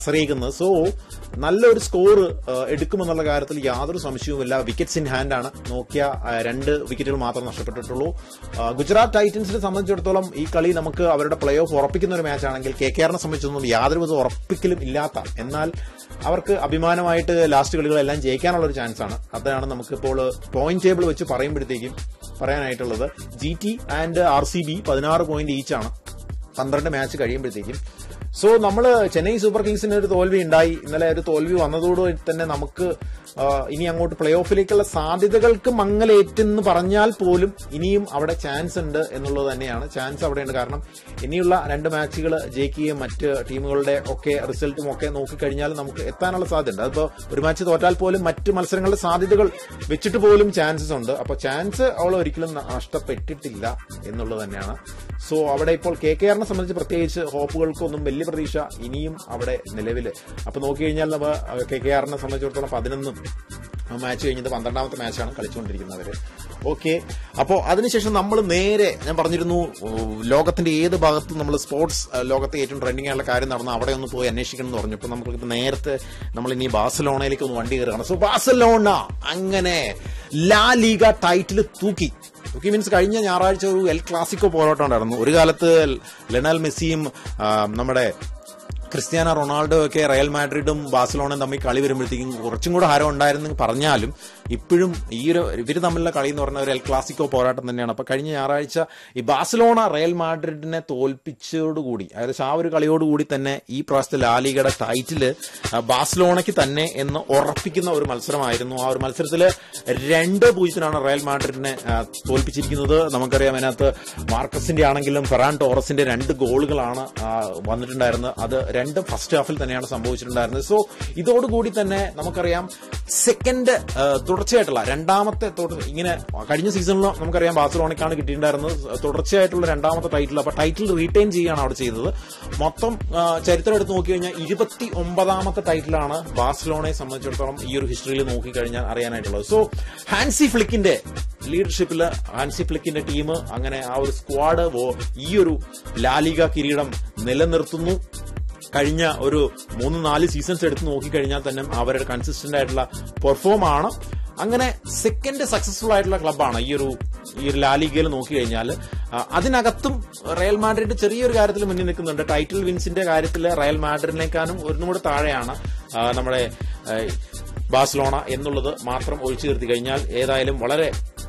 ആശ്രയിക്കുന്നത് സോ നല്ലൊരു സ്കോർ എടുക്കുമെന്നുള്ള കാര്യത്തിൽ യാതൊരു സംശയവുമില്ല വിക്കറ്റ്സ് ഇൻ ഹാൻഡ് ആണ് നോക്കിയ ആ, രണ്ട് വിക്കറ്റുകൾ മാത്രം നഷ്ടപ്പെട്ടിട്ടുള്ളൂ ആ, ഗുജറാത്ത് ടൈറ്റൻസിനെ സംബന്ധിച്ചിടത്തോളം ഈ കളി നമുക്ക് അവരുടെ പ്ലേ ഓഫ് ഉറപ്പിക്കുന്ന ഒരു മാച്ച് ആണെങ്കിൽ കെ കെ ആറിനെ സംബന്ധിച്ചൊന്നും യാതൊരു വിധ ഉറപ്പിക്കലും ഇല്ലാത്ത എന്നാൽ അവർക്ക് അഭിമാനമായിട്ട് ലാസ്റ്റ് കളികളെല്ലാം ജയിക്കാനുള്ള ഒരു ചാൻസ് ആണ് അതാണ് നമുക്കിപ്പോൾ പോയിന്റ് ടേബിൾ വെച്ച് പറയുമ്പോഴത്തേക്കും പറയാനായിട്ടുള്ളത് G T and R C B പതിനാറ് പോയിന്റ് ഈച്ച് ആണ് പന്ത്രണ്ട് മാച്ച് കഴിയുമ്പോഴത്തേക്കും സോ നമ്മൾ ചെന്നൈ സൂപ്പർ കിങ്സിന് ഒരു തോൽവി ഉണ്ടായി ഇന്നലെ ഒരു തോൽവി വന്നതോടുകൂടി തന്നെ നമുക്ക് ആ, ഇനി അങ്ങോട്ട് പ്ലേ ഓഫിലേക്കുള്ള സാധ്യതകൾക്ക് മങ്ങലേറ്റെന്ന് പറഞ്ഞാൽ പോലും ഇനിയും അവിടെ ചാൻസ് ഉണ്ട് എന്നുള്ളത് തന്നെയാണ് ചാൻസ് അവിടെയുണ്ട് കാരണം ഇനിയുള്ള രണ്ട് മാച്ചുകൾ ജയിക്കുകയും മറ്റ് ടീമുകളുടെ ഒക്കെ റിസൾട്ടും ഒക്കെ നോക്കിക്കഴിഞ്ഞാൽ നമുക്ക് എത്താനുള്ള സാധ്യതയുണ്ട് അതിപ്പോ ഒരു മാച്ച് തോറ്റാൽ പോലും മറ്റ് മത്സരങ്ങളുടെ സാധ്യതകൾ വെച്ചിട്ട് പോലും ചാൻസസ് ഉണ്ട് അപ്പോൾ ചാൻസ് അവൾ ഒരിക്കലും നഷ്ടപ്പെട്ടിട്ടില്ല എന്നുള്ളത് തന്നെയാണ് സോ അവിടെ ഇപ്പോൾ കെ കെ ആറിനെ സംബന്ധിച്ച് പ്രത്യേകിച്ച് ഹോപ്പുകൾക്കൊന്നും വലിയ പ്രതീക്ഷ ഇനിയും അവിടെ നിലവിൽ അപ്പൊ നോക്കിക്കഴിഞ്ഞാൽ നമ്മൾ കെ കെ ആറിനെ സംബന്ധിച്ചിടത്തോളം പതിനൊന്നും മാച്ച് കഴിഞ്ഞത് പന്ത്രണ്ടാമത്തെ മാച്ചാണ് കളിച്ചുകൊണ്ടിരിക്കുന്നത് അവര് ഓക്കെ അപ്പോൾ അതിനുശേഷം നമ്മൾ നേരെ ഞാൻ പറഞ്ഞിരുന്നു ഉം, ലോകത്തിന്റെ ഏത് ഭാഗത്തും നമ്മൾ സ്പോർട്സ് അഹ്, ലോകത്തെ ഏറ്റവും ട്രെൻഡിംഗ് ആയിട്ടുള്ള കാര്യം നടന്നു അവിടെ ഒന്ന് പോയി അന്വേഷിക്കണം എന്ന് പറഞ്ഞു അപ്പോൾ നമുക്ക് നേരത്തെ നമ്മൾ ഇനി ബാഴ്സലോണയിലേക്ക് ഒന്ന് വണ്ടി കയറുകയാണ് സോ ബാഴ്സലോണ അങ്ങനെ ലാ ലീഗ ടൈറ്റിൽ തൂക്കി തൂക്കി മീൻസ് കഴിഞ്ഞ ഞായറാഴ്ച ഒരു എൽ ക്ലാസിക്കോ പോരാട്ടം ഉണ്ടായിരുന്നു ഒരു കാലത്ത് ലെണൽ മെസ്സിയും ആ, നമ്മുടെ ക്രിസ്ത്യാനോ റൊണാൾഡോ ഒക്കെ റയൽ മാഡ്രിഡും ബാഴ്സലോണയും തമ്മിൽ കളി വരുമ്പോഴത്തേക്കും കുറച്ചും കൂടെ ഹരം ഉണ്ടായിരുന്നു പറഞ്ഞാലും ഇപ്പോഴും ഈ ഒരു ഇവർ തമ്മിലുള്ള കളി എന്ന് പറഞ്ഞ ഒരു എൽ ക്ലാസിക്കോ പോരാട്ടം തന്നെയാണ് അപ്പൊ കഴിഞ്ഞ ഞായറാഴ്ച ഈ ബാഴ്സലോണ റയൽ മാഡ്രിഡിനെ തോൽപ്പിച്ചതോടുകൂടി ഏകദേശം ആ ഒരു കളിയോടുകൂടി തന്നെ ഈ പ്രാവശ്യത്തെ ലാലിഗയുടെ ടൈറ്റില് ആ, ബാഴ്സലോണയ്ക്ക് തന്നെ എന്ന് ഉറപ്പിക്കുന്ന ഒരു മത്സരമായിരുന്നു ആ ഒരു മത്സരത്തില് രണ്ട് പൂജ്യത്തിനാണ് റയൽ മാഡ്രിഡിനെ ആ, തോൽപ്പിച്ചിരിക്കുന്നത് നമുക്കറിയാം അതിനകത്ത് മാർക്കസിന്റെ ആണെങ്കിലും ഫെറാൻ ടോറസിന്റെ രണ്ട് ഗോളുകളാണ് ആ, വന്നിട്ടുണ്ടായിരുന്നത് അത് രണ്ടും ഫസ്റ്റ് ഹാഫിൽ തന്നെയാണ് സംഭവിച്ചിട്ടുണ്ടായിരുന്നത് സോ ഇതോടുകൂടി തന്നെ നമുക്കറിയാം സെക്കൻഡ് തുടർച്ചയായിട്ടുള്ള രണ്ടാമത്തെ തുടർ- ഇങ്ങനെ കഴിഞ്ഞ സീസണിൽ നമുക്കറിയാം ബാഴ്സലോണയ്ക്കാണ് കിട്ടിയിട്ടുണ്ടായിരുന്നത് തുടർച്ചയായിട്ടുള്ള രണ്ടാമത്തെ ടൈറ്റിൽ അപ്പൊ ടൈറ്റിൽ റീറ്റെയിൻ ചെയ്യുകയാണ് അവിടെ ചെയ്തത് മൊത്തം ആ, ചരിത്രം എടുത്ത് നോക്കി കഴിഞ്ഞാൽ ഇരുപത്തി ഒമ്പതാമത്തെ ടൈറ്റിലാണ് ബാഴ്സലോണയെ സംബന്ധിച്ചിടത്തോളം ഈ ഒരു ഹിസ്റ്ററിയിൽ നോക്കിക്കഴിഞ്ഞാൽ അറിയാനായിട്ടുള്ളത് സോ ഹാൻസി ഫ്ലിക്കിന്റെ ലീഡർഷിപ്പിൽ ഹാൻസി ഫ്ലിക്കിന്റെ ടീം അങ്ങനെ ആ ഒരു സ്ക്വാഡ് ഈ ഒരു ലാലിക കിരീടം നിലനിർത്തുന്നു കഴിഞ്ഞ ഒരു മൂന്ന് നാല് സീസൺസ് എടുത്ത് നോക്കിക്കഴിഞ്ഞാൽ തന്നെ അവരുടെ കൺസിസ്റ്റന്റ് ആയിട്ടുള്ള പെർഫോം ആണ് അങ്ങനെ സെക്കൻഡ് സക്സസ്ഫുൾ ആയിട്ടുള്ള ക്ലബ്ബാണ് ഈ ഒരു ഈ ഒരു ലാലിഗയിൽ നോക്കിക്കഴിഞ്ഞാൽ അതിനകത്തും റയൽ മാഡ്രിഡ് ചെറിയൊരു കാര്യത്തിൽ മുന്നിൽ നിൽക്കുന്നുണ്ട് ടൈറ്റിൽ വിൻസിന്റെ കാര്യത്തിൽ റയൽ മാഡ്രിഡിനേക്കാളും ഒന്നും കൂടെ താഴെയാണ് ആ, നമ്മുടെ ആ, ബാഴ്സലോണ എന്നുള്ളത് മാത്രം ഒഴിച്ചു നിർത്തി കഴിഞ്ഞാൽ ഏതായാലും വളരെ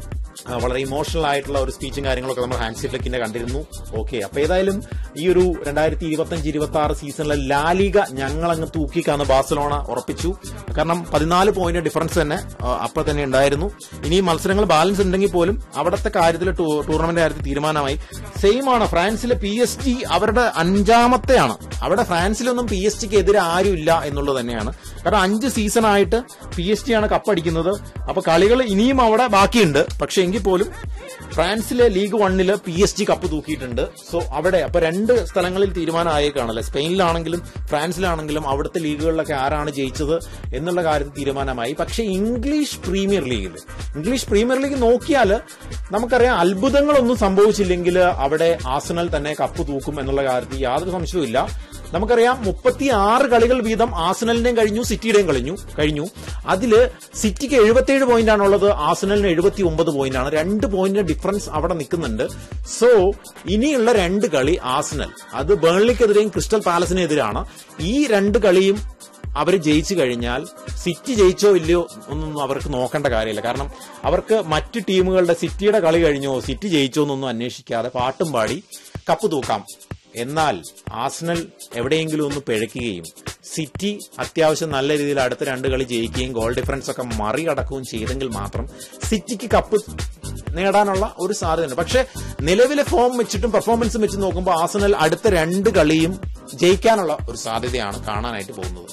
ആ, വളരെ ഇമോഷണൽ ആയിട്ടുള്ള ഒരു സ്പീച്ചും കാര്യങ്ങളൊക്കെ നമ്മൾ ഹാൻസി ഫ്ലിക്കിന്റെ കണ്ടിരുന്നു ഓക്കെ അപ്പൊ ഏതായാലും ഈ ഒരു രണ്ടായിരത്തി ഇരുപത്തഞ്ച് ഇരുപത്തി ആറ് സീസണിലെ ലാലിക ഞങ്ങളങ്ങ് തൂക്കിക്കാന്ന് ബാഴ്സലോണ ഉറപ്പിച്ചു കാരണം പതിനാല് പോയിന്റ് ഡിഫറൻസ് തന്നെ ആ, അപ്പോൾ തന്നെ ഉണ്ടായിരുന്നു ഇനി മത്സരങ്ങൾ ബാലൻസ് ഉണ്ടെങ്കിൽ പോലും അവിടുത്തെ കാര്യത്തിൽ ടൂർണമെന്റ് കാര്യത്തിൽ തീരുമാനമായി സെയിം ആണ് ഫ്രാൻസിലെ പി എസ് ജി അവരുടെ അഞ്ചാമത്തെയാണ് അവിടെ ഫ്രാൻസിലൊന്നും പി എസ് ജിക്ക് എതിരെ ആരും ഇല്ല എന്നുള്ളത് തന്നെയാണ് കാരണം അഞ്ച് സീസൺ ആയിട്ട് പി എസ് ജി ആണ് കപ്പടിക്കുന്നത് അപ്പൊ കളികൾ ഇനിയും അവിടെ ബാക്കിയുണ്ട് പക്ഷെ എങ്കിൽ പോലും ഫ്രാൻസിലെ ലീഗ് വണ്ണില് പി എസ് ജി കപ്പ് തൂക്കിയിട്ടുണ്ട് സോ അവിടെ അപ്പൊ രണ്ട് സ്ഥലങ്ങളിൽ തീരുമാനമായേക്കാണല്ലേ സ്പെയിനിലാണെങ്കിലും ഫ്രാൻസിലാണെങ്കിലും അവിടുത്തെ ലീഗുകളിലൊക്കെ ആരാണ് ജയിച്ചത് എന്നുള്ള കാര്യത്തിൽ തീരുമാനമായി പക്ഷെ ഇംഗ്ലീഷ് പ്രീമിയർ ലീഗിൽ ഇംഗ്ലീഷ് പ്രീമിയർ ലീഗ് നോക്കിയാൽ നമുക്കറിയാം അത്ഭുതങ്ങളൊന്നും സംഭവിച്ചില്ലെങ്കിൽ അവിടെ ആസനൽ തന്നെ കപ്പ് തൂക്കും എന്നുള്ള കാര്യത്തിൽ യാതൊരു സംശയവും ഇല്ല നമുക്കറിയാം മുപ്പത്തി ആറ് കളികൾ വീതം ആസനലിന്റെയും കഴിഞ്ഞു സിറ്റിയുടെയും കഴിഞ്ഞു കഴിഞ്ഞു അതില് സിറ്റിക്ക് എഴുപത്തിയേഴ് പോയിന്റ് ആണുള്ളത് ആസനലിന് എഴുപത്തി ഒമ്പത് പോയിന്റ് ആണ് രണ്ട് പോയിന്റ് ഡിഫറൻസ് അവിടെ നിൽക്കുന്നുണ്ട് സോ ഇനിയുള്ള രണ്ട് കളി ആസനൽ അത് ബേൺലിക്കെതിരെയും ക്രിസ്റ്റൽ പാലസിനെതിരാണ് ഈ രണ്ട് കളിയും അവർ ജയിച്ചു കഴിഞ്ഞാൽ സിറ്റി ജയിച്ചോ ഇല്ലയോ ഒന്നും അവർക്ക് നോക്കേണ്ട കാര്യമില്ല കാരണം അവർക്ക് മറ്റ് ടീമുകളുടെ സിറ്റിയുടെ കളി കഴിഞ്ഞോ സിറ്റി ജയിച്ചോ എന്നൊന്നും അന്വേഷിക്കാതെ പാട്ടും പാടി കപ്പ് തൂക്കാം എന്നാൽ ആസ്നൽ എവിടെയെങ്കിലും ഒന്ന് പിഴയ്ക്കുകയും സിറ്റി അത്യാവശ്യം നല്ല രീതിയിൽ അടുത്ത രണ്ട് കളി ജയിക്കുകയും ഗോൾ ഡിഫറൻസ് ഒക്കെ മറികടക്കുകയും ചെയ്തെങ്കിൽ മാത്രം സിറ്റിക്ക് കപ്പ് നേടാനുള്ള ഒരു സാധ്യതയുണ്ട് പക്ഷെ നിലവിലെ ഫോം വെച്ചിട്ടും പെർഫോമൻസും വെച്ച് നോക്കുമ്പോൾ ആസനൽ അടുത്ത രണ്ട് കളിയും ജയിക്കാനുള്ള ഒരു സാധ്യതയാണ് കാണാനായിട്ട് പോകുന്നത്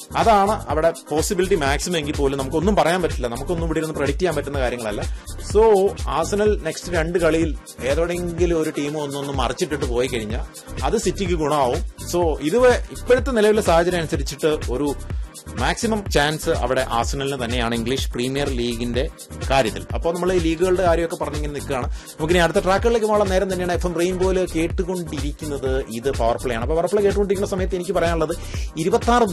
അതാണ് അവിടെ പോസിബിലിറ്റി മാക്സിമം എങ്കിൽ പോലും നമുക്കൊന്നും പറയാൻ പറ്റില്ല നമുക്കൊന്നും ഇവിടെ ഇരുന്ന് പ്രഡിക്റ്റ് ചെയ്യാൻ പറ്റുന്ന കാര്യങ്ങളല്ല സോ ആസനൽ നെക്സ്റ്റ് രണ്ട് കളിയിൽ ഏതോടെങ്കിലും ഒരു ടീം ഒന്നൊന്ന് മറിച്ചിട്ടിട്ട് പോയി കഴിഞ്ഞാൽ അത് സിറ്റിക്ക് ഗുണമാവും സോ ഇത് ഇപ്പോഴത്തെ നിലവിലെ സാഹചര്യം അനുസരിച്ചിട്ട് ഒരു മാക്സിമം ചാൻസ് അവിടെ ആസനലിന് തന്നെയാണ് ഇംഗ്ലീഷ് പ്രീമിയർ ലീഗിന്റെ കാര്യത്തിൽ അപ്പോൾ നമ്മൾ ഈ ലീഗുകളുടെ കാര്യമൊക്കെ പറഞ്ഞിങ്ങനെ നിൽക്കുകയാണ് നമുക്കിനി അടുത്ത ട്രാക്കുകളിലേക്ക് പോകാൻ നേരം തന്നെയാണ് എഫ് എം റെയിൻബോയിൽ കേട്ടുകൊണ്ടിരിക്കുന്നത് ഇത് പവർ പ്ലേ ആണ് അപ്പോൾ പവർ പ്ലേ കേട്ടുകൊണ്ടിരിക്കുന്ന സമയത്ത് എനിക്ക് പറയാനുള്ളത് ഇരുപത്തി